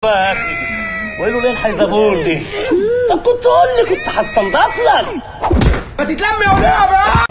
يا اخي وقالوا ليه الحيزبون دي طب كنت قول لي كنت هستنضف لك ما تتلم يا وليه بقى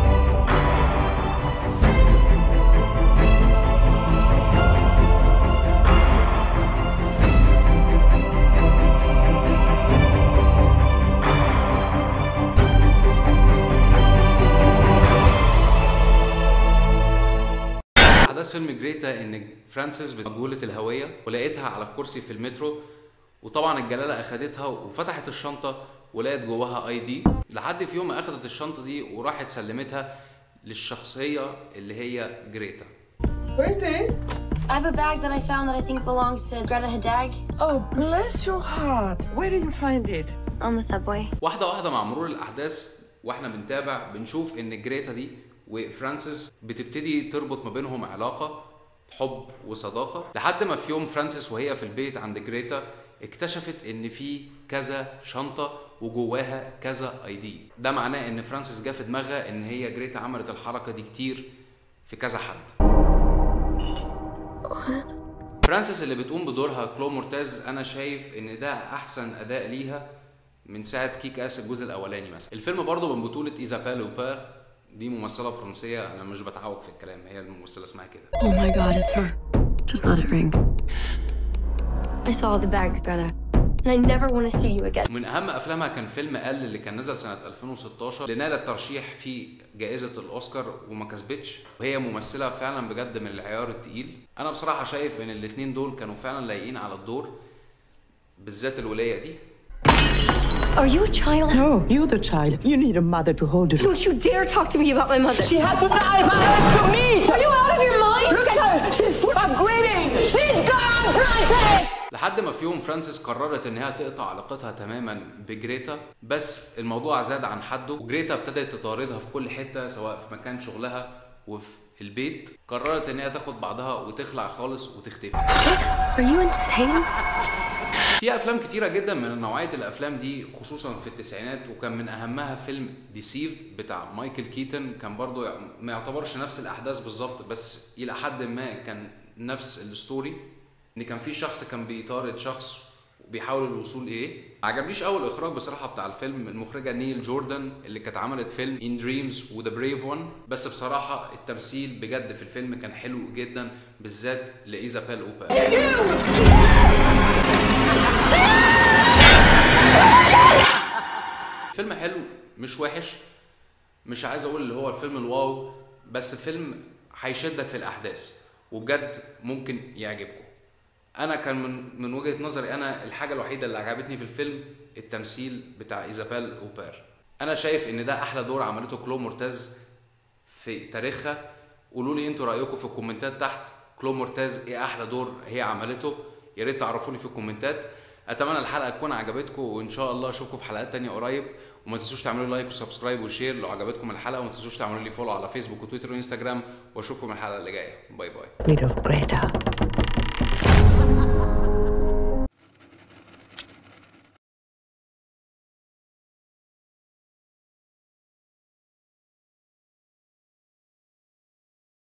احداث فيلم جريتا ان فرانسيس مجهوله الهويه ولقيتها على الكرسي في المترو وطبعا الجلاله اخدتها وفتحت الشنطه ولقت جواها اي دي لحد في يوم ما اخدت الشنطه دي وراحت سلمتها للشخصيه اللي هي جريتا Where's this? I have a bag that I found that I think belongs to Greta Hadag Oh, bless your heart. Where did you find it? on the subway. واحده واحده مع مرور الاحداث واحنا بنتابع بنشوف ان جريتا دي وفرانسيس بتبتدي تربط ما بينهم علاقه حب وصداقه لحد ما في يوم فرانسيس وهي في البيت عند جريتا اكتشفت ان في كذا شنطه وجواها كذا اي دي ده معناه ان فرانسيس جه في دماغها ان هي جريتا عملت الحركه دي كتير في كذا حد فرانسيس اللي بتقوم بدورها كلو مورتاز انا شايف ان ده احسن اداء ليها من ساعه كيك اس الجزء الاولاني مثلا الفيلم برضه من بطوله ايزابيل اوبير دي ممثله فرنسيه انا مش بتعوج في الكلام هي الممثله اسمها كده Oh my god, it's her. Just let it ring. I saw the bags, Greta. And I never want to see you again. من اهم افلامها كان فيلم ال اللي كان نزل سنه 2016 اللي نال الترشيح في جائزه الاوسكار وما كسبتش وهي ممثله فعلا بجد من العيار التقيل انا بصراحه شايف ان الاتنين دول كانوا فعلا لايقين على الدور بالذات الولايه دي Are you a child? No, you're the child. You need a mother to hold it. Don't you dare talk to me about my mother. She had to die for us to me! Are you out of your mind? Look at her! She's full of greeting! She's gone, Francis! لحد ما في يوم فرانسيس قررت انها تقطع علاقتها تماما بجريتا بس الموضوع زاد عن حده وجريتا ابتدت تطاردها في كل حته سواء في مكان شغلها وفي البيت قررت ان هي تاخد بعضها وتخلع خالص وتختفي Are you insane? في افلام كتيره جدا من نوعيه الافلام دي خصوصا في التسعينات وكان من اهمها فيلم ديسيفد بتاع مايكل كيتن كان برضو ما يعتبرش نفس الاحداث بالظبط بس الى حد ما كان نفس الستوري ان كان في شخص كان بيطارد شخص وبيحاول الوصول ايه ما عجبنيش اول اخراج بصراحه بتاع الفيلم المخرجه نيل جوردن اللي كانت عملت فيلم ان دريمز وذا بريف وان بس بصراحه التمثيل بجد في الفيلم كان حلو جدا بالذات لايزابيل اوبا فيلم حلو مش وحش مش عايز اقول اللي هو الفيلم الواو بس فيلم هيشدك في الاحداث وبجد ممكن يعجبكم انا كان من من وجهه نظري انا الحاجه الوحيده اللي عجبتني في الفيلم التمثيل بتاع ايزابيل اوبير انا شايف ان ده احلى دور عملته كلو مورتاز في تاريخها قولوا لي انتوا رايكم في الكومنتات تحت كلو مورتاز ايه احلى دور هي عملته يا ريت تعرفوني في الكومنتات اتمنى الحلقه تكون عجبتكم وان شاء الله اشوفكم في حلقات تانية قريب وما تنسوش تعملوا لايك وسبسكرايب وشير لو عجبتكم الحلقه وما تنسوش تعملوا لي فولو على فيسبوك وتويتر وانستجرام واشوفكم الحلقه اللي جايه باي باي Need of Greta.